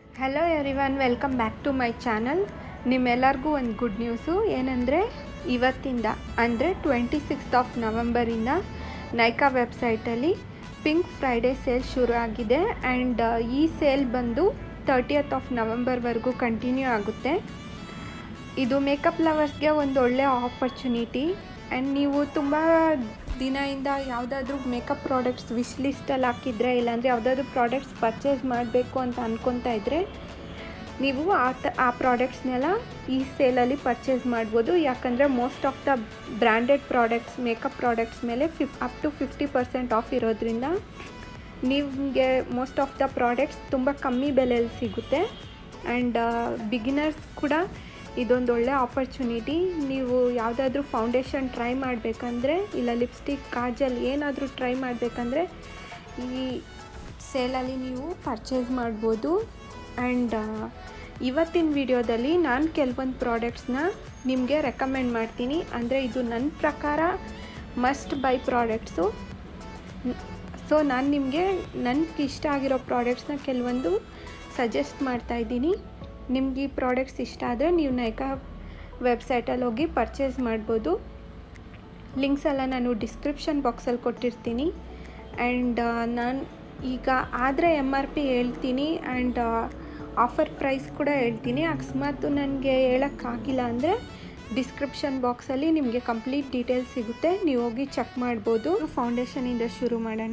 hello everyone welcome back to my channel ನಿಮ್ಮೆಲ್ಲರಿಗೂ ಒಂದು good news ಏನಂದರೆ ಇವತ್ತಿಂದ ಅಂದರೆ ಟ್ವೆಂಟಿ ಸಿಕ್ಸ್ತ್ ಆಫ್ ನವಂಬರಿಂದ ನೈಕಾ ವೆಬ್ಸೈಟಲ್ಲಿ ಪಿಂಕ್ ಫ್ರೈಡೇ ಸೇಲ್ ಶುರು ಆಗಿದೆ ಆ್ಯಂಡ್ ಈ ಸೇಲ್ ಬಂದು ತರ್ಟಿಯತ್ ಆಫ್ ನವಂಬರ್ವರೆಗೂ ಕಂಟಿನ್ಯೂ ಆಗುತ್ತೆ ಇದು ಮೇಕಪ್ ಲವರ್ಸ್ಗೆ ಒಂದು ಒಳ್ಳೆಯ ಆಪರ್ಚುನಿಟಿ ಆ್ಯಂಡ್ ನೀವು ತುಂಬ ದಿನದಿಂದ ಯಾವುದಾದ್ರೂ ಮೇಕಪ್ ಪ್ರಾಡಕ್ಟ್ಸ್ ವಿಶ್ ಲಿಸ್ಟಲ್ಲಿ ಹಾಕಿದರೆ ಇಲ್ಲಾಂದರೆ ಯಾವುದಾದ್ರೂ ಪ್ರಾಡಕ್ಟ್ಸ್ ಪರ್ಚೇಸ್ ಮಾಡಬೇಕು ಅಂತ ಅಂದ್ಕೊತಾ ಇದ್ದರೆ ನೀವು ಆ ತ ಆ ಪ್ರಾಡಕ್ಟ್ಸ್ನೆಲ್ಲ ಈ ಸೇಲಲ್ಲಿ ಪರ್ಚೇಸ್ ಮಾಡ್ಬೋದು ಯಾಕಂದರೆ most of the branded products makeup products ಮೇಲೆ ಫಿಫ್ up to fifty percent off ಇರೋದ್ರಿಂದ ನಿಮಗೆ ಮೋಸ್ಟ್ ಆಫ್ ದ ಪ್ರಾಡಕ್ಟ್ಸ್ ತುಂಬ ಕಮ್ಮಿ ಬೆಲೆಯಲ್ಲಿ ಸಿಗುತ್ತೆ ಆ್ಯಂಡ್ ಬಿಗಿನರ್ಸ್ ಕೂಡ ಇದೊಂದು ಒಳ್ಳೆ ಆಪರ್ಚುನಿಟಿ ನೀವು ಯಾವುದಾದ್ರೂ ಫೌಂಡೇಶನ್ ಟ್ರೈ ಮಾಡಬೇಕಂದ್ರೆ ಇಲ್ಲ ಲಿಪ್ಸ್ಟಿಕ್ ಕಾಜಲ್ ಏನಾದರೂ ಟ್ರೈ ಮಾಡಬೇಕಂದ್ರೆ ಈ ಸೇಲಲ್ಲಿ ನೀವು ಪರ್ಚೇಸ್ ಮಾಡ್ಬೋದು ಆ್ಯಂಡ್ ಇವತ್ತಿನ ವಿಡಿಯೋದಲ್ಲಿ ನಾನು ಕೆಲವೊಂದು ಪ್ರಾಡಕ್ಟ್ಸ್ನ ನಿಮಗೆ ರೆಕಮೆಂಡ್ ಮಾಡ್ತೀನಿ ಅಂದರೆ ಇದು ನನ್ನ ಪ್ರಕಾರ ಮಸ್ಟ್ ಬೈ ಪ್ರಾಡಕ್ಟ್ಸು ಸೊ ನಾನು ನಿಮಗೆ ನನಗೆ ಇಷ್ಟ ಆಗಿರೋ ಪ್ರಾಡಕ್ಟ್ಸ್ನ ಕೆಲವೊಂದು ಸಜೆಸ್ಟ್ ಮಾಡ್ತಾಯಿದ್ದೀನಿ ನಿಮ್ಗೆ ಈ ಪ್ರಾಡಕ್ಟ್ಸ್ ಇಷ್ಟ ಆದರೆ ನೀವು ನೈಕಾ ವೆಬ್ಸೈಟಲ್ಲಿ ಹೋಗಿ ಪರ್ಚೇಸ್ ಮಾಡ್ಬೋದು ಲಿಂಕ್ಸ್ ಎಲ್ಲ ನಾನು ಡಿಸ್ಕ್ರಿಪ್ಷನ್ ಬಾಕ್ಸಲ್ಲಿ ಕೊಟ್ಟಿರ್ತೀನಿ ಆ್ಯಂಡ್ ನಾನು ಈಗ ಆದರೆ ಎಮ್ ಆರ್ ಪಿ ಹೇಳ್ತೀನಿ ಆ್ಯಂಡ್ ಆಫರ್ ಪ್ರೈಸ್ ಕೂಡ ಹೇಳ್ತೀನಿ ಅಕಸ್ಮಾತ್ ನನಗೆ ಹೇಳೋಕ್ಕಾಗಿಲ್ಲ ಅಂದರೆ ಡಿಸ್ಕ್ರಿಪ್ಷನ್ ಬಾಕ್ಸಲ್ಲಿ ನಿಮಗೆ ಕಂಪ್ಲೀಟ್ ಡೀಟೇಲ್ಸ್ ಸಿಗುತ್ತೆ ನೀವು ಹೋಗಿ ಚೆಕ್ ಮಾಡ್ಬೋದು ಫೌಂಡೇಶನಿಂದ ಶುರು ಮಾಡೋಣ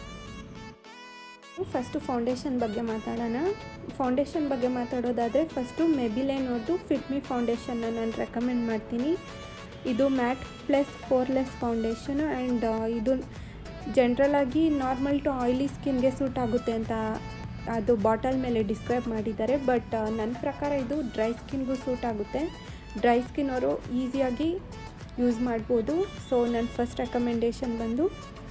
ಫಸ್ಟು ಫೌಂಡೇಶನ್ ಬಗ್ಗೆ ಮಾತಾಡೋಣ ಫೌಂಡೇಶನ್ ಬಗ್ಗೆ ಮಾತಾಡೋದಾದರೆ ಫಸ್ಟು ಮೆಬಿಲೈನ್ ಅವ್ರದ್ದು ಫಿಟ್ಮಿ ಫೌಂಡೇಶನ್ನ ನಾನು ರೆಕಮೆಂಡ್ ಮಾಡ್ತೀನಿ ಇದು matte plus poreless foundation and ಇದು ಜನ್ರಲಾಗಿ ನಾರ್ಮಲ್ ಟು ಆಯಿಲಿ ಸ್ಕಿನ್ಗೆ ಸೂಟ್ ಆಗುತ್ತೆ ಅಂತ ಅದು ಬಾಟಲ್ ಮೇಲೆ ಡಿಸ್ಕ್ರೈಬ್ ಮಾಡಿದ್ದಾರೆ ಬಟ್ ನನ್ನ ಪ್ರಕಾರ ಇದು ಡ್ರೈ ಸ್ಕಿನ್ಗೂ ಸೂಟ್ ಆಗುತ್ತೆ ಡ್ರೈ ಸ್ಕಿನ್ ಅವರು ಈಸಿಯಾಗಿ ಯೂಸ್ ಮಾಡ್ಬೋದು ಸೊ ನನ್ನ ಫಸ್ಟ್ ರೆಕಮೆಂಡೇಶನ್ ಬಂದು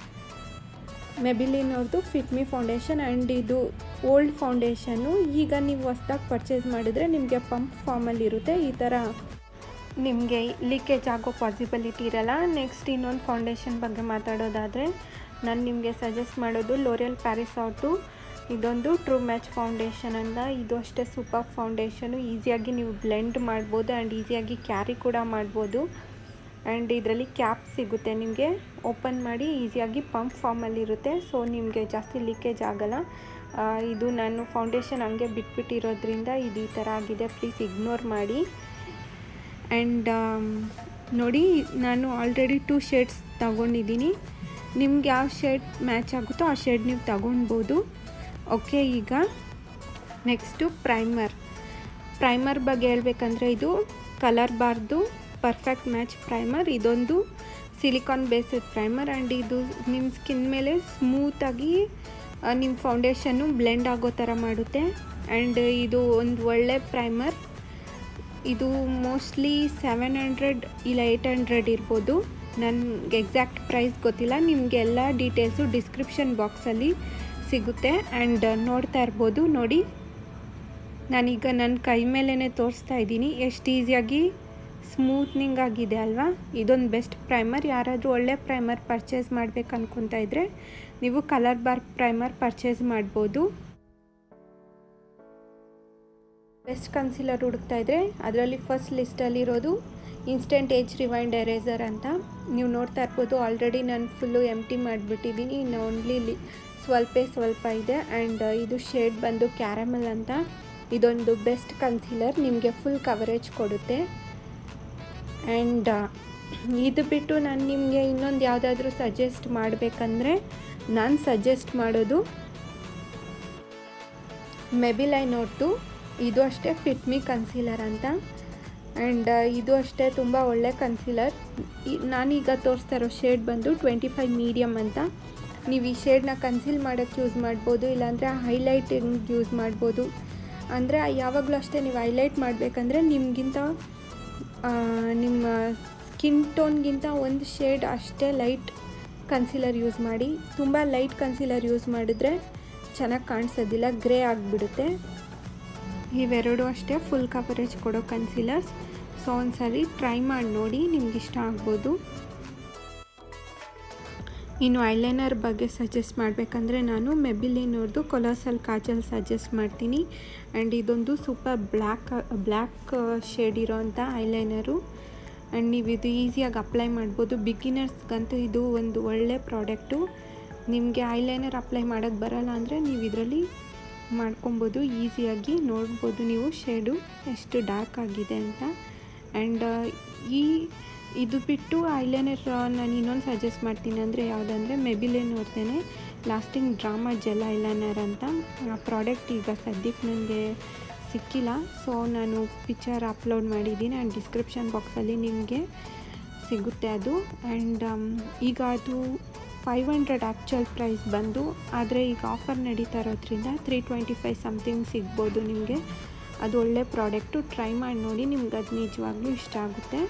ಮೆಬಿಲಿನ್ ಅವ್ರದ್ದು ಫಿಟ್ಮಿ ಫೌಂಡೇಶನ್ ಆ್ಯಂಡ್ ಇದು ಓಲ್ಡ್ ಫೌಂಡೇಶನ್ನು ಈಗ ನೀವು ಹೊಸ್ದಾಗಿ ಪರ್ಚೇಸ್ ಮಾಡಿದರೆ ನಿಮಗೆ ಪಂಪ್ ಫಾರ್ಮಲ್ಲಿ ಇರುತ್ತೆ ಈ ಥರ ನಿಮಗೆ ಲೀಕೇಜ್ ಆಗೋ ಪಾಸಿಬಿಲಿಟಿ ಇರಲ್ಲ ನೆಕ್ಸ್ಟ್ ಇನ್ನೊಂದು ಫೌಂಡೇಶನ್ ಬಗ್ಗೆ ಮಾತಾಡೋದಾದರೆ ನಾನು ನಿಮಗೆ ಸಜೆಸ್ಟ್ ಮಾಡೋದು ಲೋರಿಯಲ್ ಪ್ಯಾರಿಸ್ ಅವ್ರದ್ದು ಇದೊಂದು ಟ್ರೂ ಮ್ಯಾಚ್ ಫೌಂಡೇಶನ್ ಅಂತ ಇದು ಅಷ್ಟೇ ಸೂಪರ್ ಫೌಂಡೇಶನು ಈಸಿಯಾಗಿ ನೀವು ಬ್ಲೆಂಡ್ ಮಾಡ್ಬೋದು ಆ್ಯಂಡ್ ಈಸಿಯಾಗಿ ಕ್ಯಾರಿ ಕೂಡ ಮಾಡ್ಬೋದು ಆ್ಯಂಡ್ ಇದರಲ್ಲಿ ಕ್ಯಾಪ್ ಸಿಗುತ್ತೆ ನಿಮಗೆ ಓಪನ್ ಮಾಡಿ ಈಸಿಯಾಗಿ ಪಂಪ್ ಫಾರ್ಮಲ್ಲಿರುತ್ತೆ ಸೊ ನಿಮಗೆ ಜಾಸ್ತಿ ಲೀಕೇಜ್ ಆಗೋಲ್ಲ ಇದು ನಾನು ಫೌಂಡೇಶನ್ ಹಂಗೆ ಬಿಟ್ಬಿಟ್ಟಿರೋದ್ರಿಂದ ಇದು ಈ ಥರ ಆಗಿದೆ ಪ್ಲೀಸ್ ಇಗ್ನೋರ್ ಮಾಡಿ ಆ್ಯಂಡ್ ನೋಡಿ ನಾನು ಆಲ್ರೆಡಿ ಟೂ ಶೇಡ್ಸ್ ತಗೊಂಡಿದ್ದೀನಿ ನಿಮ್ಗೆ ಯಾವ ಶೇಡ್ ಮ್ಯಾಚ್ ಆಗುತ್ತೋ ಆ ಶೇಡ್ ನೀವು ತಗೊಳ್ಬೋದು ಓಕೆ ಈಗ ನೆಕ್ಸ್ಟು ಪ್ರೈಮರ್ ಪ್ರೈಮರ್ ಬಗ್ಗೆ ಹೇಳ್ಬೇಕಂದ್ರೆ ಇದು ಕಲರ್ ಬಾರ್ದು ಪರ್ಫೆಕ್ಟ್ ಮ್ಯಾಚ್ ಪ್ರೈಮರ್ ಇದೊಂದು ಸಿಲಿಕಾನ್ ಬೇಸ್ಡ್ ಪ್ರೈಮರ್ ಆ್ಯಂಡ್ ಇದು ನಿಮ್ಮ ಸ್ಕಿನ್ ಮೇಲೆ ಸ್ಮೂತಾಗಿ ನಿಮ್ಮ ಫೌಂಡೇಶನ್ನು ಬ್ಲೆಂಡ್ ಆಗೋ ಥರ ಮಾಡುತ್ತೆ ಆ್ಯಂಡ್ ಇದು ಒಂದು ಒಳ್ಳೆ ಪ್ರೈಮರ್ ಇದು ಮೋಸ್ಟ್ಲಿ ಸೆವೆನ್ ಹಂಡ್ರೆಡ್ ಇಲ್ಲ ಏಯ್ಟ್ ಹಂಡ್ರೆಡ್ ಇರ್ಬೋದು ನನಗೆ ಎಕ್ಸಾಕ್ಟ್ ಪ್ರೈಸ್ ಗೊತ್ತಿಲ್ಲ ನಿಮಗೆ ಎಲ್ಲ ಡೀಟೇಲ್ಸು ಡಿಸ್ಕ್ರಿಪ್ಷನ್ ಬಾಕ್ಸಲ್ಲಿ ಸಿಗುತ್ತೆ ಆ್ಯಂಡ್ ನೋಡ್ತಾ ಇರ್ಬೋದು ನೋಡಿ ನಾನೀಗ ನನ್ನ ಕೈ ಮೇಲೇ ತೋರಿಸ್ತಾ ಇದ್ದೀನಿ ಎಷ್ಟು ಈಸಿಯಾಗಿ ಸ್ಮೂತ್ನಿಂಗ್ ಆಗಿದೆ ಅಲ್ವಾ ಇದೊಂದು ಬೆಸ್ಟ್ ಪ್ರೈಮರ್ ಯಾರಾದರೂ ಒಳ್ಳೆ ಪ್ರೈಮರ್ ಪರ್ಚೇಸ್ ಮಾಡಬೇಕು ಅನ್ಕೊತಾ ಇದ್ದರೆ ನೀವು ಕಲರ್ ಬಾರ್ ಪ್ರೈಮರ್ ಪರ್ಚೇಸ್ ಮಾಡ್ಬೋದು ಬೆಸ್ಟ್ ಕನ್ಸಿಲರ್ ಹುಡುಕ್ತಾ ಇದ್ದರೆ ಅದರಲ್ಲಿ ಫಸ್ಟ್ ಲಿಸ್ಟಲ್ಲಿರೋದು ಇನ್ಸ್ಟೆಂಟ್ ಏಜ್ ರಿವೈಂಡ್ ಎರೇಸರ್ ಅಂತ ನೀವು ನೋಡ್ತಾ ಇರ್ಬೋದು ಆಲ್ರೆಡಿ ನಾನು ಫುಲ್ಲು ಎಂಟಿ ಮಾಡಿಬಿಟ್ಟಿದ್ದೀನಿ ಇನ್ನು ಓನ್ಲಿ ಲಿ ಸ್ವಲ್ಪೇ ಸ್ವಲ್ಪ ಇದೆ ಆ್ಯಂಡ್ ಇದು ಶೇಡ್ ಬಂದು ಕ್ಯಾರಮಲ್ ಅಂತ ಇದೊಂದು ಬೆಸ್ಟ್ ಕನ್ಸಿಲರ್ ನಿಮಗೆ ಫುಲ್ ಕವರೇಜ್ ಕೊಡುತ್ತೆ ಆ್ಯಂಡ್ ಇದು ಬಿಟ್ಟು ನಾನು ನಿಮಗೆ ಇನ್ನೊಂದು ಯಾವುದಾದ್ರೂ ಸಜೆಸ್ಟ್ ಮಾಡಬೇಕಂದ್ರೆ ನಾನು ಸಜೆಸ್ಟ್ ಮಾಡೋದು ಮೆಬಿಲೈನ್ ನೋಟು ಇದು ಅಷ್ಟೇ ಫಿಟ್ಮಿ ಕನ್ಸೀಲರ್ ಅಂತ ಆ್ಯಂಡ್ ಇದು ಅಷ್ಟೇ ತುಂಬ ಒಳ್ಳೆ ಕನ್ಸೀಲರ್ ನಾನೀಗ ತೋರಿಸ್ತಾ ಇರೋ ಶೇಡ್ ಬಂದು ಟ್ವೆಂಟಿ ಫೈವ್ ಮೀಡಿಯಮ್ ಅಂತ ನೀವು ಈ ಶೇಡ್ನ ಕನ್ಸೀಲ್ ಮಾಡೋಕ್ಕೆ ಯೂಸ್ ಮಾಡ್ಬೋದು ಇಲ್ಲಾಂದರೆ ಹೈಲೈಟಿಂಗ್ ಯೂಸ್ ಮಾಡ್ಬೋದು ಅಂದರೆ ಯಾವಾಗಲೂ ಅಷ್ಟೇ ನೀವು ಹೈಲೈಟ್ ಮಾಡಬೇಕಂದ್ರೆ ನಿಮಗಿಂತ ನಿಮ್ಮ ಸ್ಕಿನ್ ಟೋನ್ಗಿಂತ ಒಂದು ಶೇಡ್ ಅಷ್ಟೇ ಲೈಟ್ ಕನ್ಸೀಲರ್ ಯೂಸ್ ಮಾಡಿ ತುಂಬ ಲೈಟ್ ಕನ್ಸೀಲರ್ ಯೂಸ್ ಮಾಡಿದ್ರೆ ಚೆನ್ನಾಗಿ ಕಾಣಿಸೋದಿಲ್ಲ ಗ್ರೇ ಆಗಿಬಿಡುತ್ತೆ ಇವೆರಡು ಅಷ್ಟೇ ಫುಲ್ ಕವರೇಜ್ ಕೊಡೋ ಕನ್ಸೀಲರ್ಸ್ ಸೊ ಒಂದ್ಸರಿ ಟ್ರೈ ಮಾಡಿ ನೋಡಿ ನಿಮ್ಗೆ ಇಷ್ಟ ಆಗ್ಬೋದು ಇನ್ನು ಐಲೈನರ್ ಬಗ್ಗೆ ಸಜೆಸ್ಟ್ ಮಾಡಬೇಕಂದ್ರೆ ನಾನು ಮೆಬಿಲಿನವ್ರದ್ದು ಕೊಲಾಸಲ್ ಕಾಜಲ್ ಸಜೆಸ್ಟ್ ಮಾಡ್ತೀನಿ ಆ್ಯಂಡ್ ಇದೊಂದು ಸೂಪರ್ ಬ್ಲ್ಯಾಕ್ ಬ್ಲ್ಯಾಕ್ ಶೇಡ್ ಇರೋವಂಥ ಐಲೈನರು ಆ್ಯಂಡ್ ನೀವು ಇದು ಈಸಿಯಾಗಿ ಅಪ್ಲೈ ಮಾಡ್ಬೋದು ಬಿಗಿನರ್ಸ್ಗಂತೂ ಇದು ಒಂದು ಒಳ್ಳೆ ಪ್ರಾಡಕ್ಟು ನಿಮಗೆ ಐಲೈನರ್ ಅಪ್ಲೈ ಮಾಡೋಕ್ಕೆ ಬರಲ್ಲ ಅಂದರೆ ನೀವು ಇದರಲ್ಲಿ ಮಾಡ್ಕೊಬೋದು ಈಸಿಯಾಗಿ ನೋಡ್ಬೋದು ನೀವು ಶೇಡು ಎಷ್ಟು ಡಾರ್ಕ್ ಆಗಿದೆ ಅಂತ ಆ್ಯಂಡ್ ಈ ಇದು ಬಿಟ್ಟು ಐಲೈನರ್ ನಾನು ಇನ್ನೊಂದು ಸಜೆಸ್ಟ್ ಮಾಡ್ತೀನಿ ಅಂದರೆ ಯಾವುದಂದರೆ ಮೆಬಿಲೇನ್ ನೋಡ್ತೇನೆ ಲಾಸ್ಟಿಂಗ್ ಡ್ರಾಮಾ ಜೆಲ್ ಐಲೈನರ್ ಅಂತ ಆ ಪ್ರಾಡಕ್ಟ್ ಈಗ ಸದ್ಯಕ್ಕೆ ನನಗೆ ಸಿಕ್ಕಿಲ್ಲ ಸೊ ನಾನು ಪಿಕ್ಚರ್ ಅಪ್ಲೋಡ್ ಮಾಡಿದ್ದೀನಿ ಆ್ಯಂಡ್ ಡಿಸ್ಕ್ರಿಪ್ಷನ್ ಬಾಕ್ಸಲ್ಲಿ ನಿಮಗೆ ಸಿಗುತ್ತೆ ಅದು ಆ್ಯಂಡ್ ಈಗ ಅದು ಫೈವ್ ಹಂಡ್ರೆಡ್ ಆ್ಯಕ್ಚುಯಲ್ ಪ್ರೈಸ್ ಬಂದು ಆದರೆ ಈಗ ಆಫರ್ ನಡೀತಾ ಇರೋದ್ರಿಂದ ತ್ರೀ ಟ್ವೆಂಟಿ ಫೈವ್ ಸಮಥಿಂಗ್ ಸಿಗ್ಬೋದು ನಿಮಗೆ ಅದು ಒಳ್ಳೆ ಪ್ರಾಡಕ್ಟು ಟ್ರೈ ಮಾಡಿ ನೋಡಿ ನಿಮ್ಗೆ ಅದು ನಿಜವಾಗ್ಲೂ ಇಷ್ಟ ಆಗುತ್ತೆ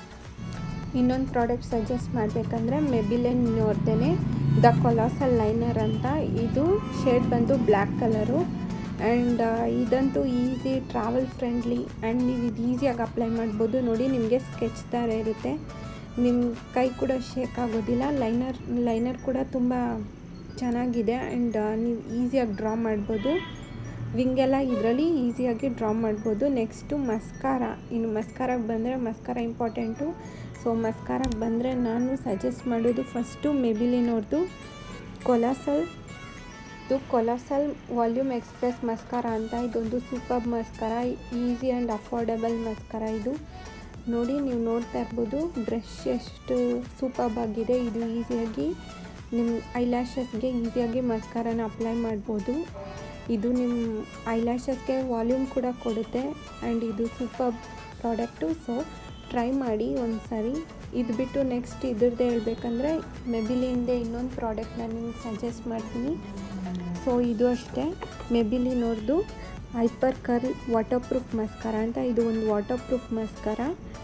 ಇನ್ನೊಂದು ಪ್ರಾಡಕ್ಟ್ ಸಜೆಸ್ಟ್ ಮಾಡಬೇಕಂದ್ರೆ ಮೆಬಿಲೆನ್ ನೋಡ್ತೇನೆ ದ ಕೊಲಾಸಲ್ ಲೈನರ್ ಅಂತ ಇದು ಶೇಡ್ ಬಂದು ಬ್ಲ್ಯಾಕ್ ಕಲರು ಆ್ಯಂಡ್ ಇದಂತೂ ಈಸಿ ಟ್ರಾವೆಲ್ ಫ್ರೆಂಡ್ಲಿ ಆ್ಯಂಡ್ ನೀವು ಇದು ಈಸಿಯಾಗಿ ಅಪ್ಲೈ ಮಾಡ್ಬೋದು ನೋಡಿ ನಿಮಗೆ ಸ್ಕೆಚ್ ಥರ ಇರುತ್ತೆ ನಿಮ್ಮ ಕೈ ಕೂಡ ಶೇಕ್ ಆಗೋದಿಲ್ಲ ಲೈನರ್ ಲೈನರ್ ಕೂಡ ತುಂಬ ಚೆನ್ನಾಗಿದೆ ಆ್ಯಂಡ್ ನೀವು ಈಸಿಯಾಗಿ ಡ್ರಾ ಮಾಡ್ಬೋದು ವಿಂಗೆಲ್ಲ ಇದರಲ್ಲಿ ಈಸಿಯಾಗಿ ಡ್ರಾ ಮಾಡ್ಬೋದು ನೆಕ್ಸ್ಟು ಮಸ್ಕಾರ ಇನ್ನು ಮಸ್ಕಾರಾಗೆ ಬಂದರೆ ಮಸ್ಕಾರ ಇಂಪಾರ್ಟೆಂಟು ಸೊ ಮಸ್ಕಾರಾಗೆ ಬಂದರೆ ನಾನು ಸಜೆಸ್ಟ್ ಮಾಡೋದು ಫಸ್ಟು ಮೆಬಿಲಿನವ್ರದ್ದು ಕೊಲಾಸಲ್ ಇದು ಕೊಲಾಸಲ್ ವಾಲ್ಯೂಮ್ ಎಕ್ಸ್ಪ್ರೆಸ್ ಮಸ್ಕಾರ ಅಂತ ಇದೊಂದು super mascara easy and affordable mascara ಇದು ನೋಡಿ ನೀವು ನೋಡ್ತಾ ಇರ್ಬೋದು ಬ್ರಷ್ ಎಷ್ಟು ಸೂಪರ್ಬ್ ಆಗಿದೆ ಇದು ಈಸಿಯಾಗಿ ನಿಮ್ಮ ಐಲ್ಯಾಶಸ್ಗೆ ಈಸಿಯಾಗಿ ಮಸ್ಕಾರನ ಅಪ್ಲೈ ಮಾಡ್ಬೋದು ಇದು ನಿಮ್ಮ ಐಲ್ಯಾಶಸ್ಗೆ ವಾಲ್ಯೂಮ್ ಕೂಡ ಕೊಡುತ್ತೆ ಆ್ಯಂಡ್ ಇದು ಸೂಪರ್ ಪ್ರಾಡಕ್ಟು ಸೊ ಟ್ರೈ ಮಾಡಿ ಒಂದು ಸಾರಿ ಇದು ಬಿಟ್ಟು ನೆಕ್ಸ್ಟ್ ಇದ್ರದ್ದೇ ಹೇಳ್ಬೇಕಂದ್ರೆ ಮೆಬಿಲಿಂದೇ ಇನ್ನೊಂದು ಪ್ರಾಡಕ್ಟ್ ನಾನು ನಿಮ್ಗೆ ಸಜೆಸ್ಟ್ ಮಾಡ್ತೀನಿ ಸೊ ಇದು ಅಷ್ಟೇ ಮೆಬಿಲಿನೋರ್ದು hyper curl waterproof mascara ಅಂತ ಇದು ಒಂದು ವಾಟರ್ ಪ್ರೂಫ್ ಮಸ್ಕಾರ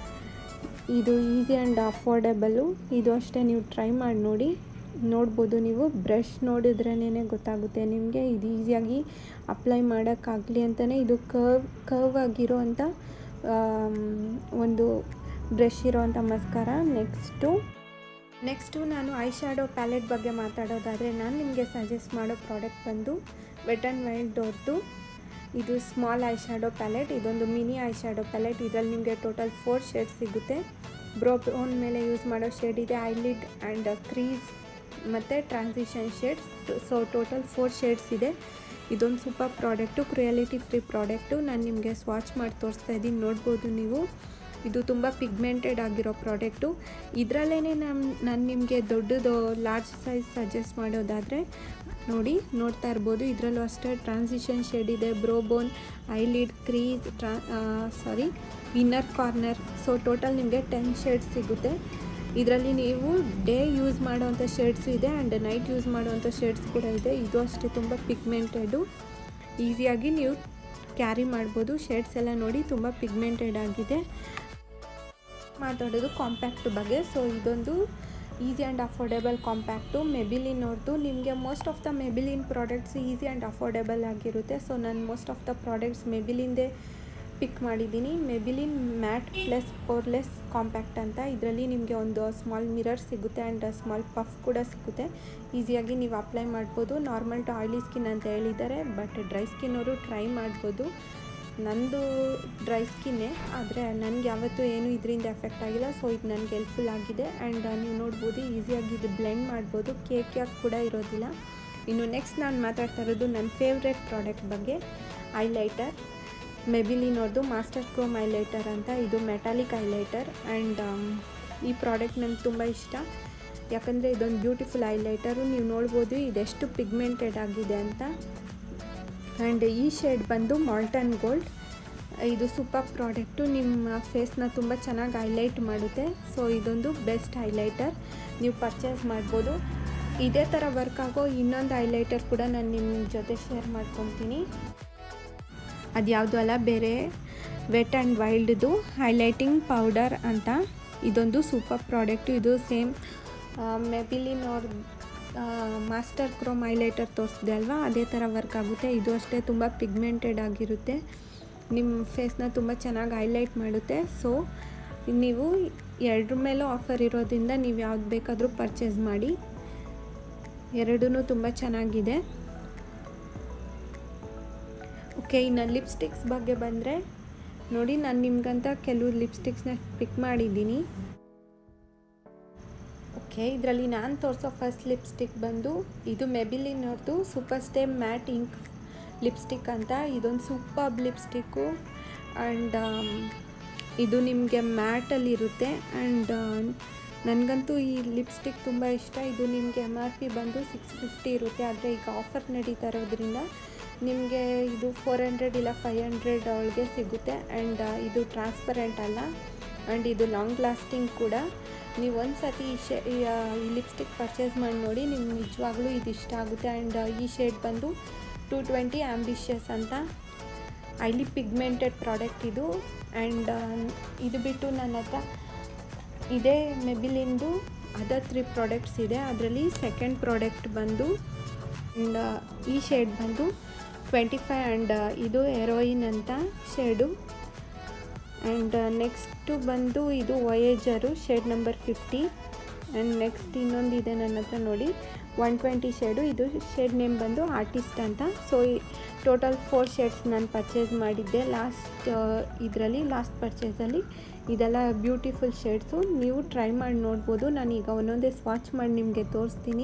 ಇದು ಈಸಿ ಆ್ಯಂಡ್ ಅಫೋರ್ಡೆಬಲು ಇದು ಅಷ್ಟೇ ನೀವು ಟ್ರೈ ಮಾಡಿ ನೋಡಿ ನೋಡ್ಬೋದು ನೀವು ಬ್ರಷ್ ನೋಡಿದ್ರೇ ಗೊತ್ತಾಗುತ್ತೆ ನಿಮಗೆ ಇದು ಈಸಿಯಾಗಿ ಅಪ್ಲೈ ಮಾಡೋಕ್ಕಾಗಲಿ ಅಂತಲೇ ಇದು ಕರ್ವ್ ಕರ್ವ್ ಆಗಿರೋ ಅಂಥ ಒಂದು ಬ್ರಷ್ ಇರೋವಂಥ ಮಸ್ಕಾರ ನೆಕ್ಸ್ಟು ನೆಕ್ಸ್ಟು ನಾನು ಐ ಶ್ಯಾಡೋ ಪ್ಯಾಲೆಟ್ ಬಗ್ಗೆ ಮಾತಾಡೋದಾದರೆ ನಾನು ನಿಮಗೆ ಸಜೆಸ್ಟ್ ಮಾಡೋ ಪ್ರಾಡಕ್ಟ್ ಬಂದು ವೆಟ್ ಆ್ಯಂಡ್ ವೈಲ್ಡ್ ಡೋರ್ದು ಇದು ಸ್ಮಾಲ್ ಐ ಶ್ಯಾಡೋ ಪ್ಯಾಲೆಟ್ ಇದೊಂದು ಮಿನಿ ಐ ಶ್ಯಾಡೋ ಪ್ಯಾಲೆಟ್ ಇದರಲ್ಲಿ ನಿಮಗೆ ಟೋಟಲ್ ಫೋರ್ ಶೇಡ್ಸ್ ಸಿಗುತ್ತೆ ಬ್ರೋ ಓನ್ ಮೇಲೆ ಯೂಸ್ ಮಾಡೋ ಶೇಡ್ ಇದೆ ಐಲಿಡ್ ಆ್ಯಂಡ್ ಕ್ರೀಸ್ ಮತ್ತು transition shades so total four shades ಇದೆ ಇದೊಂದು super product cruelty free product ನಾನು ನಿಮಗೆ ಸ್ವಾಚ್ ಮಾಡಿ ತೋರಿಸ್ತಾ ಇದ್ದೀನಿ ನೋಡ್ಬೋದು ನೀವು ಇದು ತುಂಬ ಪಿಗ್ಮೆಂಟೆಡ್ ಆಗಿರೋ ಪ್ರಾಡಕ್ಟು ಇದರಲ್ಲೇ ನಾನು ನಾನು ನಿಮಗೆ ದೊಡ್ಡದು ಲಾರ್ಜ್ ಸೈಜ್ ಸಜೆಸ್ಟ್ ಮಾಡೋದಾದರೆ ನೋಡಿ ನೋಡ್ತಾ ಇರ್ಬೋದು ಇದರಲ್ಲೂ ಅಷ್ಟೇ ಟ್ರಾನ್ಸಿಷನ್ ಶೇಡ್ ಇದೆ ಬ್ರೋಬೋನ್ ಐಲಿಡ್ ಕ್ರೀಸ್ ಟ್ರಾ sorry inner corner so total ನಿಮಗೆ ಟೆನ್ ಶೇಡ್ಸ್ ಸಿಗುತ್ತೆ ಇದರಲ್ಲಿ ನೀವು ಡೇ ಯೂಸ್ ಮಾಡೋವಂಥ ಶೇಡ್ಸು ಇದೆ ಆ್ಯಂಡ್ ನೈಟ್ ಯೂಸ್ ಮಾಡೋವಂಥ ಶೇಡ್ಸ್ ಕೂಡ ಇದೆ ಇದು ಅಷ್ಟೇ ತುಂಬ ಪಿಗ್ಮೆಂಟೆಡು ಈಸಿಯಾಗಿ ನೀವು ಕ್ಯಾರಿ ಮಾಡ್ಬೋದು ಶೇಡ್ಸ್ ಎಲ್ಲ ನೋಡಿ ತುಂಬ ಪಿಗ್ಮೆಂಟೆಡ್ ಆಗಿದೆ ಮಾತಾಡೋದು ಕಾಂಪ್ಯಾಕ್ಟ್ ಬಗ್ಗೆ ಸೊ ಇದೊಂದು easy and affordable compact Maybelline ಅವ್ರದ್ದು ನಿಮಗೆ most of the Maybelline products easy and affordable ಆಗಿರುತ್ತೆ ಸೊ ನಾನು ಮೋಸ್ಟ್ ಆಫ್ ದ ಪ್ರಾಡಕ್ಟ್ಸ್ ಮೆಬಿಲಿಂದೇ ಪಿಕ್ ಮಾಡಿದ್ದೀನಿ Maybelline matte plus poreless compact ಅಂತ ಇದರಲ್ಲಿ ನಿಮಗೆ ಒಂದು ಸ್ಮಾಲ್ ಮಿರರ್ ಸಿಗುತ್ತೆ ಆ್ಯಂಡ್ ಸ್ಮಾಲ್ ಪಫ್ ಕೂಡ ಸಿಗುತ್ತೆ ಈಸಿಯಾಗಿ ನೀವು ಅಪ್ಲೈ ಮಾಡ್ಬೋದು ನಾರ್ಮಲ್ ಟು ಆಯ್ಲಿ ಸ್ಕಿನ್ ಅಂತ ಹೇಳಿದ್ದಾರೆ ಬಟ್ ಡ್ರೈ ಸ್ಕಿನ್ ಅವರು ಟ್ರೈ ಮಾಡ್ಬೋದು ನಂದು ಡ್ರೈ ಸ್ಕಿನ್ನೇ ಆದರೆ ನನಗೆ ಯಾವತ್ತೂ ಏನೂ ಇದರಿಂದ ಎಫೆಕ್ಟ್ ಆಗಿಲ್ಲ ಸೊ ಇದು ನನಗೆ ಹೆಲ್ಪ್ಫುಲ್ ಆಗಿದೆ ಆ್ಯಂಡ್ ನೀವು ನೋಡ್ಬೋದು ಈಸಿಯಾಗಿ ಇದು ಬ್ಲೆಂಡ್ ಮಾಡ್ಬೋದು ಕೇಕ್ ಯಾಕೆ ಕೂಡ ಇರೋದಿಲ್ಲ ಇನ್ನು ನೆಕ್ಸ್ಟ್ ನಾನು ಮಾತಾಡ್ತಾ ಇರೋದು ನನ್ನ ಫೇವ್ರೆಟ್ ಪ್ರಾಡಕ್ಟ್ ಬಗ್ಗೆ ಐಲೈಟರ್ ಮೆಬಿಲಿನೋರ್ದು ಮಾಸ್ಟರ್ ಕ್ರೋಮ್ ಐಲೈಟರ್ ಅಂತ ಇದು ಮೆಟಾಲಿಕ್ ಐಲೈಟರ್ ಆ್ಯಂಡ್ ಈ ಪ್ರಾಡಕ್ಟ್ ನನಗೆ ತುಂಬ ಇಷ್ಟ ಯಾಕಂದರೆ ಇದೊಂದು ಬ್ಯೂಟಿಫುಲ್ ಐಲೈಟರು ನೀವು ನೋಡ್ಬೋದು ಇದೆಷ್ಟು ಪಿಗ್ಮೆಂಟೆಡ್ ಆಗಿದೆ ಅಂತ ಆ್ಯಂಡ್ ಈ ಶೇಡ್ ಬಂದು ಮಾಲ್ಟನ್ ಗೋಲ್ಡ್ ಇದು ಸೂಪರ್ ಪ್ರಾಡಕ್ಟು ನಿಮ್ಮ ಫೇಸ್ನ ತುಂಬ ಚೆನ್ನಾಗಿ ಹೈಲೈಟ್ ಮಾಡುತ್ತೆ ಸೊ ಇದೊಂದು ಬೆಸ್ಟ್ ಹೈಲೈಟರ್ ನೀವು ಪರ್ಚೇಸ್ ಮಾಡ್ಬೋದು ಇದೇ ಥರ ವರ್ಕ್ ಆಗೋ ಇನ್ನೊಂದು ಹೈಲೈಟರ್ ಕೂಡ ನಾನು ನಿಮ್ಮ ಜೊತೆ ಶೇರ್ ಮಾಡ್ಕೊತೀನಿ ಅದು ಯಾವುದು ಅಲ್ಲ ಬೇರೆ ವೆಟ್ ಆ್ಯಂಡ್ ವೈಲ್ಡ್ದು ಹೈಲೈಟಿಂಗ್ ಪೌಡರ್ ಅಂತ ಇದೊಂದು ಸೂಪರ್ ಪ್ರಾಡಕ್ಟು ಇದು ಸೇಮ್ ಮೆಬಿಲಿನ್ ಅವ್ರ ಮಾಸ್ಟರ್ ಕ್ರೋಮ್ ಹೈಲೈಟರ್ ತೋರಿಸಿದೆ ಅಲ್ವಾ ಅದೇ ಥರ ವರ್ಕ್ ಆಗುತ್ತೆ ಇದು ಅಷ್ಟೇ ತುಂಬ ಪಿಗ್ಮೆಂಟೆಡ್ ಆಗಿರುತ್ತೆ ನಿಮ್ಮ ಫೇಸ್ನ ತುಂಬ ಚೆನ್ನಾಗಿ ಹೈಲೈಟ್ ಮಾಡುತ್ತೆ ಸೊ ನೀವು ಎರಡ್ರ ಮೇಲೂ ಆಫರ್ ಇರೋದ್ರಿಂದ ನೀವು ಯಾವ್ದು ಬೇಕಾದರೂ ಪರ್ಚೇಸ್ ಮಾಡಿ ಎರಡೂ ತುಂಬ ಚೆನ್ನಾಗಿದೆ ಓಕೆ ಇನ್ನು ಲಿಪ್ಸ್ಟಿಕ್ಸ್ ಬಗ್ಗೆ ಬಂದರೆ ನೋಡಿ ನಾನು ನಿಮ್ಗಂತ ಕೆಲವು ಲಿಪ್ಸ್ಟಿಕ್ಸ್ನ ಪಿಕ್ ಮಾಡಿದ್ದೀನಿ ಓಕೆ ಇದರಲ್ಲಿ ನಾನು ತೋರಿಸೋ ಫಸ್ಟ್ ಲಿಪ್ಸ್ಟಿಕ್ ಬಂದು ಇದು ಮೆಬಿಲಿನ್ ಅವ್ರದ್ದು super stay matte ink lipstick ಅಂತ ಇದೊಂದು ಸೂಪರ್ ಲಿಪ್ಸ್ಟಿಕ್ಕು ಆ್ಯಂಡ್ ಇದು ನಿಮಗೆ ಮ್ಯಾಟಲ್ಲಿರುತ್ತೆ ಆ್ಯಂಡ್ ನನಗಂತೂ ಈ ಲಿಪ್ಸ್ಟಿಕ್ ತುಂಬ ಇಷ್ಟ ಇದು ನಿಮಗೆ ಎಮ್ ಆರ್ ಪಿ ಬಂದು ಸಿಕ್ಸ್ ಫಿಫ್ಟಿ ಇರುತ್ತೆ ಆದರೆ ಈಗ ಆಫರ್ ನಡೀತಾ ಇರೋದ್ರಿಂದ ನಿಮಗೆ ಇದು ಫೋರ್ ಹಂಡ್ರೆಡ್ ಇಲ್ಲ ಫೈವ್ ಹಂಡ್ರೆಡ್ ಒಳಗೆ ಸಿಗುತ್ತೆ ಆ್ಯಂಡ್ ಇದು ಟ್ರಾನ್ಸ್ಪರೆಂಟ್ ಅಲ್ಲ ಆ್ಯಂಡ್ ಇದು ಲಾಂಗ್ ಲಾಸ್ಟಿಂಗ್ ಕೂಡ ನೀವು ಒಂದು ಸತಿ ಈ ಶೇ ಈ ಲಿಪ್ಸ್ಟಿಕ್ ಪರ್ಚೇಸ್ ಮಾಡಿ ನೋಡಿ ನಿಮ್ಗೆ ನಿಜವಾಗ್ಲೂ ಇದು ಇಷ್ಟ ಆಗುತ್ತೆ ಆ್ಯಂಡ್ ಈ ಶೇಡ್ ಬಂದು ಟು ಟ್ವೆಂಟಿ ಆ್ಯಂಬಿಷಿಯಸ್ ಅಂತ ಹೈಲಿ ಪಿಗ್ಮೆಂಟೆಡ್ ಪ್ರಾಡಕ್ಟ್ ಇದು ಆ್ಯಂಡ್ ಇದು ಬಿಟ್ಟು ನನ್ನ ಹತ್ರ ಇದೇ ಮೆಬಿಲಿಂದು ಅದರ್ ತ್ರೀ ಪ್ರಾಡಕ್ಟ್ಸ್ ಇದೆ ಅದರಲ್ಲಿ ಸೆಕೆಂಡ್ ಪ್ರಾಡಕ್ಟ್ ಬಂದು ಆ್ಯಂಡ್ ಈ ಶೇಡ್ ಬಂದು ಟ್ವೆಂಟಿ ಫೈವ್ ಆ್ಯಂಡ್ ಇದು ಹೆರೋಯಿನ್ ಅಂತ ಶೇಡು ಆ್ಯಂಡ್ ನೆಕ್ಸ್ಟು ಬಂದು ಇದು voyager shade number fifty and next ಇನ್ನೊಂದು ಇದೆ ನನ್ನ ಹತ್ರ ನೋಡಿ ಒನ್ ಟ್ವೆಂಟಿ ಶೇಡು ಇದು ಶೇಡ್ ನೇಮ್ ಬಂದು ಆರ್ಟಿಸ್ಟ್ ಅಂತ ಸೊ ಈ ಟೋಟಲ್ ಫೋರ್ ಶೇಡ್ಸ್ ನಾನು ಪರ್ಚೇಸ್ ಮಾಡಿದ್ದೆ ಲಾಸ್ಟ್ ಇದರಲ್ಲಿ ಲಾಸ್ಟ್ ಪರ್ಚೇಸಲ್ಲಿ ಇದೆಲ್ಲ ಬ್ಯೂಟಿಫುಲ್ ಶೇಡ್ಸು ನೀವು ಟ್ರೈ ಮಾಡಿ ನೋಡ್ಬೋದು ನಾನೀಗ ಒಂದೊಂದೇ ಸ್ವಾಚ್ ಮಾಡಿ ನಿಮಗೆ ತೋರಿಸ್ತೀನಿ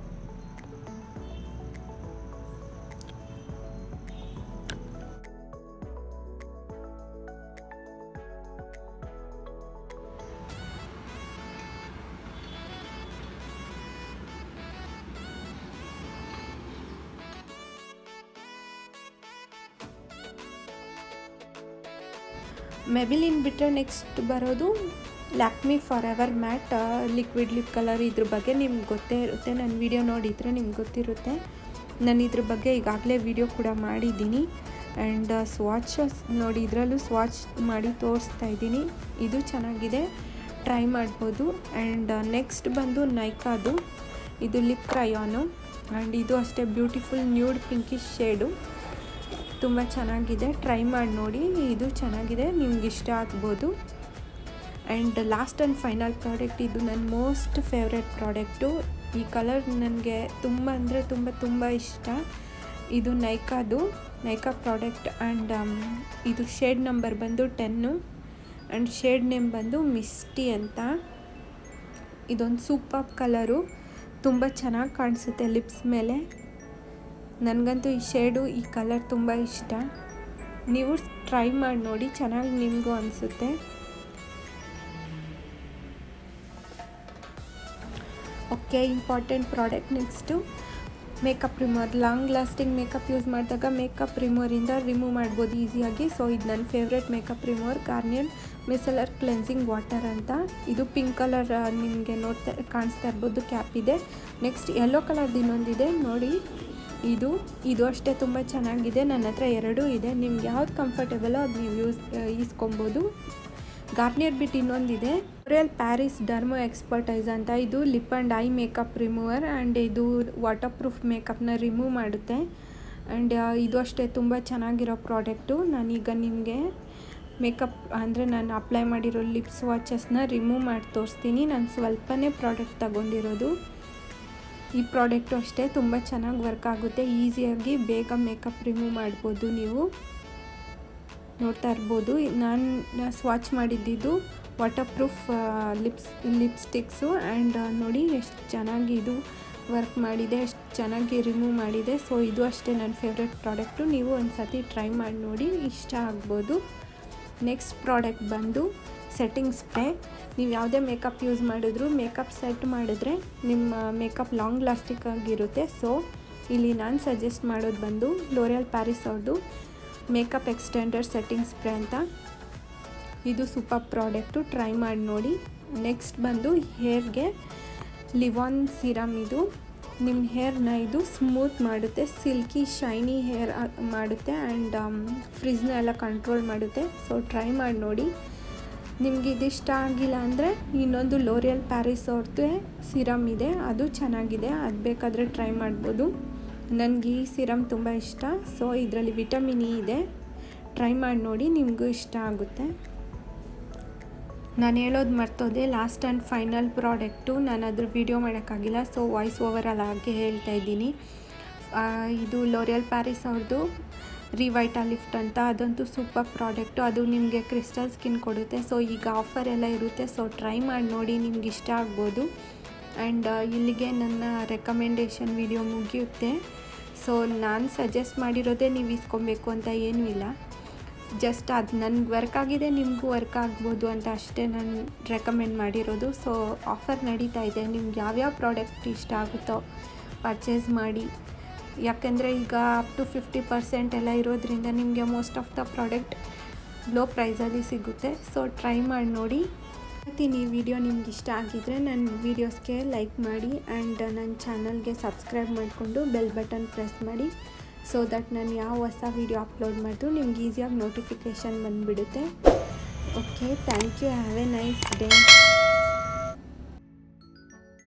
ಮೆಬಿಲಿನ್ ಬಿಟ್ಟರೆ ನೆಕ್ಸ್ಟ್ ಬರೋದು Lakme forever matte liquid lip colour ಇದ್ರ ಬಗ್ಗೆ ನಿಮ್ಗೆ ಗೊತ್ತೇ ಇರುತ್ತೆ ನನ್ನ ವಿಡಿಯೋ ನೋಡಿದರೆ ನಿಮ್ಗೆ ಗೊತ್ತಿರುತ್ತೆ ನಾನು ಇದ್ರ ಬಗ್ಗೆ ಈಗಾಗಲೇ ವಿಡಿಯೋ ಕೂಡ ಮಾಡಿದ್ದೀನಿ ಆ್ಯಂಡ್ ಸ್ವಾಚಸ್ ನೋಡಿ ಇದರಲ್ಲೂ ಸ್ವಾಚ್ ಮಾಡಿ ತೋರಿಸ್ತಾ ಇದ್ದೀನಿ ಇದು ಚೆನ್ನಾಗಿದೆ ಟ್ರೈ ಮಾಡ್ಬೋದು ಆ್ಯಂಡ್ ನೆಕ್ಸ್ಟ್ ಬಂದು ನೈಕಾದು ಇದು ಲಿಪ್ ಕ್ರಯಾನು ಆ್ಯಂಡ್ ಇದು ಅಷ್ಟೇ ಬ್ಯೂಟಿಫುಲ್ ನ್ಯೂಡ್ ಪಿಂಕಿಶ್ ಶೇಡು ತುಂಬ ಚೆನ್ನಾಗಿದೆ ಟ್ರೈ ಮಾಡಿ ನೋಡಿ ಇದು ಚೆನ್ನಾಗಿದೆ ನಿಮ್ಗೆ ಇಷ್ಟ ಆಗ್ಬೋದು and last and final product ಇದು ನನ್ನ ಮೋಸ್ಟ್ ಫೇವ್ರೆಟ್ ಪ್ರಾಡಕ್ಟು ಈ ಕಲರ್ ನನಗೆ ತುಂಬ ಅಂದರೆ ತುಂಬ ತುಂಬ ಇಷ್ಟ ಇದು ನೈಕಾದು ನೈಕಾ ಪ್ರಾಡಕ್ಟ್ ಆ್ಯಂಡ್ ಇದು ಶೇಡ್ ನಂಬರ್ ಬಂದು ಟೆನ್ನು ಆ್ಯಂಡ್ ಶೇಡ್ ನೇಮ್ ಬಂದು ಮಿಸ್ಟಿ ಅಂತ ಇದೊಂದು ಸೂಪರ್ ಕಲರು ತುಂಬ ಚೆನ್ನಾಗಿ ಕಾಣಿಸುತ್ತೆ ಲಿಪ್ಸ್ ಮೇಲೆ ನನಗಂತೂ ಈ ಶೇಡು ಈ ಕಲರ್ ತುಂಬ ಇಷ್ಟ ನೀವು ಟ್ರೈ ಮಾಡಿ ನೋಡಿ ಚೆನ್ನಾಗಿ ನಿಮಗೂ ಅನಿಸುತ್ತೆ okay important product next makeup remover long lasting makeup use ಮಾಡಿದಾಗ ಮೇಕಪ್ ರಿಮೂವರಿಂದ ರಿಮೂವ್ ಮಾಡ್ಬೋದು ಈಸಿಯಾಗಿ ಸೊ ಇದು ನನ್ನ favourite makeup remover Garnier micellar cleansing water ಅಂತ ಇದು ಪಿಂಕ್ ಕಲರ್ ನಿಮಗೆ ನೋಡ್ತಾ ಕಾಣಿಸ್ತಾ ಇರ್ಬೋದು ಕ್ಯಾಪ್ ಇದೆ ನೆಕ್ಸ್ಟ್ ಯೆಲ್ಲೋ ಕಲರ್ದು ಇನ್ನೊಂದಿದೆ ನೋಡಿ ಇದು ಇದು ಅಷ್ಟೇ ತುಂಬ ಚೆನ್ನಾಗಿದೆ ನನ್ನ ಹತ್ರ ಎರಡೂ ಇದೆ ನಿಮ್ಗೆ ಯಾವ್ದು ಕಂಫರ್ಟೇಬಲೋ ಅದು ನೀವು ಯೂಸ್ ಈಸ್ಕೊಬೋದು ಗಾರ್ನಿಯರ್ ಬಿಟ್ಟು ಇನ್ನೊಂದಿದೆ ರಿಯಲ್ ಪ್ಯಾರಿಸ್ ಡರ್ಮೋ ಎಕ್ಸ್ಪರ್ಟೈಸ್ ಅಂತ ಇದು lip and eye makeup remover and ಇದು ವಾಟರ್ ಪ್ರೂಫ್ ಮೇಕಪ್ನ ರಿಮೂವ್ ಮಾಡುತ್ತೆ ಆ್ಯಂಡ್ ಇದು ಅಷ್ಟೇ ತುಂಬ ಚೆನ್ನಾಗಿರೋ ಪ್ರಾಡಕ್ಟು ನಾನೀಗ ನಿಮಗೆ ಮೇಕಪ್ ಅಂದರೆ ನಾನು ಅಪ್ಲೈ ಮಾಡಿರೋ ಲಿಪ್ಸ್ ವಾಚಸ್ನ ರಿಮೂವ್ ಮಾಡಿ ತೋರಿಸ್ತೀನಿ ನಾನು ಸ್ವಲ್ಪನೇ ಪ್ರಾಡಕ್ಟ್ ತಗೊಂಡಿರೋದು ಈ ಪ್ರಾಡಕ್ಟು ಅಷ್ಟೇ ತುಂಬ ಚೆನ್ನಾಗಿ ವರ್ಕ್ ಆಗುತ್ತೆ ಈಸಿಯಾಗಿ ಬೇಗ ಮೇಕಪ್ ರಿಮೂವ್ ಮಾಡ್ಬೋದು ನೀವು ನೋಡ್ತಾ ಇರ್ಬೋದು ನಾನು ಸ್ವಾಚ್ ಮಾಡಿದ್ದಿದ್ದು waterproof lips lipsticks and ನೋಡಿ ಎಷ್ಟು ಚೆನ್ನಾಗಿ ಇದು ವರ್ಕ್ ಮಾಡಿದೆ ಎಷ್ಟು ಚೆನ್ನಾಗಿ ರಿಮೂವ್ ಮಾಡಿದೆ ಸೊ ಇದು ಅಷ್ಟೇ ನನ್ನ ಫೇವ್ರೆಟ್ ಪ್ರಾಡಕ್ಟು ನೀವು ಒಂದು ಸತಿ ಟ್ರೈ ಮಾಡಿ ನೋಡಿ ಇಷ್ಟ ಆಗ್ಬೋದು ನೆಕ್ಸ್ಟ್ ಪ್ರಾಡಕ್ಟ್ ಬಂದು ಸೆಟ್ಟಿಂಗ್ ಸ್ಪ್ರೇ ನೀವು ಯಾವುದೇ ಮೇಕಪ್ ಯೂಸ್ ಮಾಡಿದ್ರು ಮೇಕಪ್ ಸೆಟ್ ಮಾಡಿದ್ರೆ ನಿಮ್ಮ ಮೇಕಪ್ ಲಾಂಗ್ ಲಾಸ್ಟಿಕ್ ಆಗಿರುತ್ತೆ ಸೊ ಇಲ್ಲಿ ನಾನು ಸಜೆಸ್ಟ್ ಮಾಡೋದು ಬಂದು ಲೋರಿಯಲ್ ಪ್ಯಾರಿಸ್ ಅವ್ರದ್ದು ಮೇಕಪ್ ಎಕ್ಸ್ಟೆಂಡರ್ ಸೆಟ್ಟಿಂಗ್ ಸ್ಪ್ರೇ ಅಂತ ಇದು ಸೂಪರ್ ಪ್ರಾಡಕ್ಟು ಟ್ರೈ ಮಾಡಿ ನೋಡಿ ನೆಕ್ಸ್ಟ್ ಬಂದು ಹೇರ್ಗೆ ಲಿವಾನ್ ಸಿರಮ್ ಇದು ನಿಮ್ಮ ಹೇರ್ನ ಇದು ಸ್ಮೂತ್ ಮಾಡುತ್ತೆ ಸಿಲ್ಕಿ ಶೈನಿ ಹೇರ್ ಮಾಡುತ್ತೆ ಆ್ಯಂಡ್ ಫ್ರಿಜ್ನ ಎಲ್ಲ ಕಂಟ್ರೋಲ್ ಮಾಡುತ್ತೆ ಸೊ ಟ್ರೈ ಮಾಡಿ ನೋಡಿ ನಿಮ್ಗೆ ಇದಿಷ್ಟ ಆಗಿಲ್ಲ ಅಂದರೆ ಇನ್ನೊಂದು ಲೋರಿಯಲ್ ಪ್ಯಾರಿಸ್ ಅವ್ರದ್ದು ಸಿರಮ್ ಇದೆ ಅದು ಚೆನ್ನಾಗಿದೆ ಅದು ಬೇಕಾದರೆ ಟ್ರೈ ಮಾಡ್ಬೋದು ನನಗೆ ಈ ಸಿರಮ್ ತುಂಬ ಇಷ್ಟ ಸೊ ಇದರಲ್ಲಿ ವಿಟಮಿನ್ ಇ ಇದೆ ಟ್ರೈ ಮಾಡಿ ನೋಡಿ ನಿಮಗೂ ಇಷ್ಟ ಆಗುತ್ತೆ ನಾನು ಹೇಳೋದು ಮರ್ತೋದೆ ಲಾಸ್ಟ್ ಆ್ಯಂಡ್ ಫೈನಲ್ ಪ್ರಾಡಕ್ಟು ನಾನು ಅದ್ರ ವಿಡಿಯೋ ಮಾಡೋಕ್ಕಾಗಿಲ್ಲ ಸೊ ವಾಯ್ಸ್ ಓವರಲ್ಲಿ ಹಾಗೆ ಹೇಳ್ತಾ ಇದ್ದೀನಿ ಆ, ಇದು ಲೋರಿಯಲ್ ಪ್ಯಾರಿಸ್ ಅವ್ರದ್ದು ರಿವೈಟಾ ಲಿಫ್ಟ್ ಅಂತ ಅದಂತೂ ಸೂಪರ್ ಪ್ರಾಡಕ್ಟು ಅದು ನಿಮಗೆ ಕ್ರಿಸ್ಟಲ್ ಸ್ಕಿನ್ ಕೊಡುತ್ತೆ ಸೊ ಈಗ ಆಫರ್ ಎಲ್ಲ ಇರುತ್ತೆ ಸೊ ಟ್ರೈ ಮಾಡಿ ನೋಡಿ ನಿಮ್ಗೆ ಇಷ್ಟ ಆಗ್ಬೋದು ಆ್ಯಂಡ್ ಇಲ್ಲಿಗೆ ನನ್ನ ರೆಕಮೆಂಡೇಷನ್ ವಿಡಿಯೋ ಮುಗಿಯುತ್ತೆ ಸೊ ನಾನು ಸಜೆಸ್ಟ್ ಮಾಡಿರೋದೇ ನೀವು ಇಸ್ಕೊಬೇಕು ಅಂತ ಏನೂ ಇಲ್ಲ ಜಸ್ಟ್ ಅದು ನನಗೆ ವರ್ಕ್ ಆಗಿದೆ ನಿಮಗೂ ವರ್ಕ್ ಆಗ್ಬೋದು ಅಂತ ಅಷ್ಟೇ ನಾನು ರೆಕಮೆಂಡ್ ಮಾಡಿರೋದು ಸೊ ಆಫರ್ ನಡೀತಾ ಇದೆ ನಿಮ್ಗೆ ಯಾವ್ಯಾವ ಪ್ರಾಡಕ್ಟ್ ಇಷ್ಟ ಆಗುತ್ತೋ ಪರ್ಚೇಸ್ ಮಾಡಿ ಯಾಕೆಂದರೆ ಈಗ ಅಪ್ ಟು ಫಿಫ್ಟಿ ಪರ್ಸೆಂಟ್ ಎಲ್ಲ ಇರೋದ್ರಿಂದ ನಿಮಗೆ most of the product low ಪ್ರೈಸಲ್ಲಿ ಸಿಗುತ್ತೆ ಸೊ ಟ್ರೈ ಮಾಡಿ ನೋಡಿ ಇವತ್ತಿನ ಈ ವಿಡಿಯೋ ನಿಮ್ಗೆ ಇಷ್ಟ ಆಗಿದ್ರೆ ನನ್ನ ವೀಡಿಯೋಸ್ಗೆ ಲೈಕ್ ಮಾಡಿ ಆ್ಯಂಡ್ ನನ್ನ ಚಾನಲ್ಗೆ ಸಬ್ಸ್ಕ್ರೈಬ್ ಮಾಡಿಕೊಂಡು ಬೆಲ್ ಬಟನ್ ಪ್ರೆಸ್ ಮಾಡಿ ಸೊ ದಟ್ ನಾನು ಯಾವ ಹೊಸ ವೀಡಿಯೋ ಅಪ್ಲೋಡ್ ಮಾಡಿದ್ರು ನಿಮ್ಗೆ ಈಸಿಯಾಗಿ ನೋಟಿಫಿಕೇಷನ್ ಬಂದುಬಿಡುತ್ತೆ okay thank you have a nice day